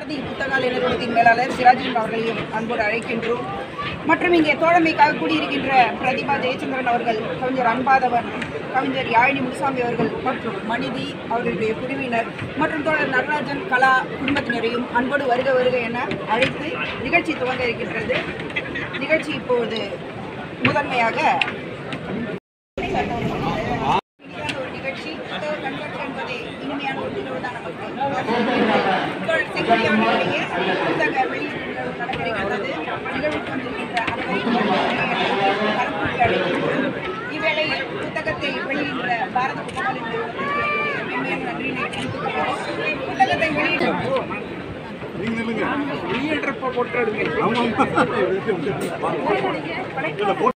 பாரதி புத்தகாலய நிறுவனத்தின் மேலாளர் சிராஜன் அவர்களையும் அன்போடு அழைக்கின்றோம் மற்றும் இங்கே தோழமைக்காக கூடியிருக்கின்ற பிரதிபா ஜெயச்சந்திரன் அவர்கள் கவிஞர் அன்பாதவன் கவிஞர் யாழினி முனுசாமி அவர்கள் மற்றும் மனிதி அவர்களுடைய குழுவினர் மற்றும் தோழர் நடராஜன் கலா குடும்பத்தினரையும் அன்போடு வருக வருக என அழைத்து நிகழ்ச்சி துவங்க இருக்கின்றது நிகழ்ச்சி இப்போது முதன்மையாக இனிமையான ஒரு நிகழ்ச்சி புத்தக கண்காட்சி என்பதே இனிமையான ஒரு நிகழ்வு தான் நமக்கு செங்கோடியாவிலேயே புத்தக வெளியீடு நடக்க இருக்கின்றது நிகழ்வுக்கு வந்திருக்கின்ற அனைவரையும் கலந்துரையாடலுக்கு அழைக்கின்றோம் இவ்வேளையில் புத்தகத்தை வெளியிடுற பாரத புத்தகாலய நிறுவனத்திற்கு என்னுடைய மென்மையான நன்றியினை தெரிவித்துக் கொள்கிறோம் புத்தகத்தை வெளியிடும் வெளியிடுறப்ப போட்டு எடுங்க. ஆமா, ஆமா.